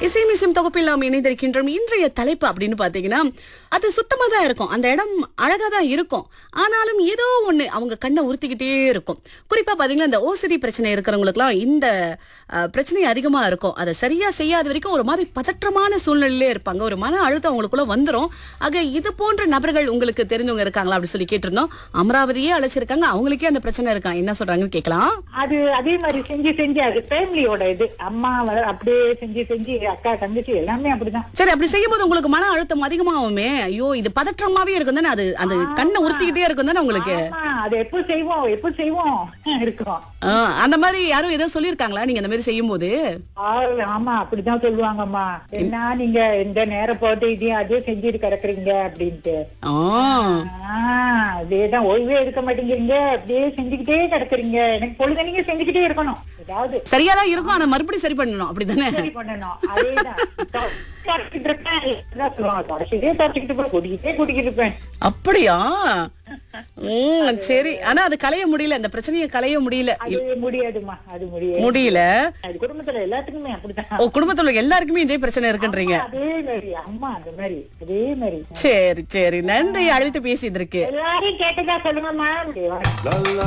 இசை மிசிம் தொகுப்பில் நாம் இணைந்திருக்கின்றோம் இன்றைய தலைப்பு அப்படின்னு பாத்தீங்கன்னா அது சுத்தமா தான் இருக்கும் அந்த இடம் அழகா தான் இருக்கும் ஆனாலும் ஏதோ ஒண்ணு அவங்க கண்ணை உறுத்திக்கிட்டே இருக்கும் குறிப்பா பாத்தீங்கன்னா இந்த ஓசிடி பிரச்சனை இருக்கிறவங்களுக்குலாம் இந்த அஹ், பிரச்சனை அதிகமா இருக்கும் அதை சரியா செய்யாத வரைக்கும் ஒரு மாதிரி பதற்றமான சூழ்நிலையிலே இருப்பாங்க ஒரு மன அழுத்தம் அவங்களுக்குள்ள வந்துரும் ஆக இது போன்ற நபர்கள் உங்களுக்கு தெரிஞ்சவங்க இருக்காங்களா அப்படி சொல்லி கேட்டிருந்தோம் அமராவதியே அழைச்சிருக்காங்க அவங்களுக்கே அந்த பிரச்சனை இருக்கான் என்ன சொல்றாங்கன்னு கேட்கலாம் அது அதே மாதிரி செஞ்சு செஞ்சு அது ஃபேமிலியோட இது அம்மா வ- அப்படியே செஞ்சு செஞ்சு அக்கா தங்கச்சி எல்லாமே அப்படிதான் சரி அப்படி செய்யும்போது உங்களுக்கு மன அழுத்தம் அதிகமாகுமே ஐயோ இது பதற்றமாவே இருக்கும் தானே அது அது கண்ணை உறுத்திக்கிட்டே இருக்கும் தானே உங்களுக்கு ஆமா அது எப்போ செய்வோம் எப்போ செய்வோம் இருக்கும் ஆ, அந்த மாதிரி யாரும் ஏதோ சொல்லியிருக்காங்களா நீங்க அந்த மாதிரி செய்யும் போது ஆ, ஆமா அப்படிதான் சொல்லுவாங்கம்மா என்ன நீங்க இந்த நேரம் போட்டு இதையும் அதே செஞ்சுட்டு கிடக்குறீங்க அப்படின்ட்டு ஆஹ் அதேதான் ஓய்வே எடுக்க மாட்டேங்கிறீங்க அப்படியே செஞ்சுக்கிட்டே கிடக்குறீங்க எனக்கு பொழுது நீங்க செஞ்சுக்கிட்டே இருக்கணும் ஏதாவது சரியா தான் இருக்கும் ஆனா மறுபடியும் சரி பண்ணணும் அப்படிதானே சரி பண்ணணும் அதேதான் தொ- தொடச்சிக்கிட்டு இருப்பேன் அதான் சொல்லுவாங்க தொடச்சிக்கிட்டே தொடச்சிக்கிட்டு இருப்பேன் குடிக்கிட்டே குடிக்கிட்டு இருப்பேன் அப்படியா உம் சரி ஆனா அது களைய முடியல இந்த பிரச்சனையை களைய முடியல அது முடியாதுமா அது முடியாது முடியல அது குடும்பத்துல எல்லாத்துக்குமே அப்படிதான் ஓ குடும்பத்துல உள்ள எல்லாருக்குமே இதே பிரச்சனை இருக்குன்றீங்க அதே மாதிரி அம்மா அந்த மாதிரி அதே மாதிரி சரி சரி நன்றி அழைத்து பேசியதற்கு எல்லாரையும் கேட்டதா சொல்லுங்கம்மா La la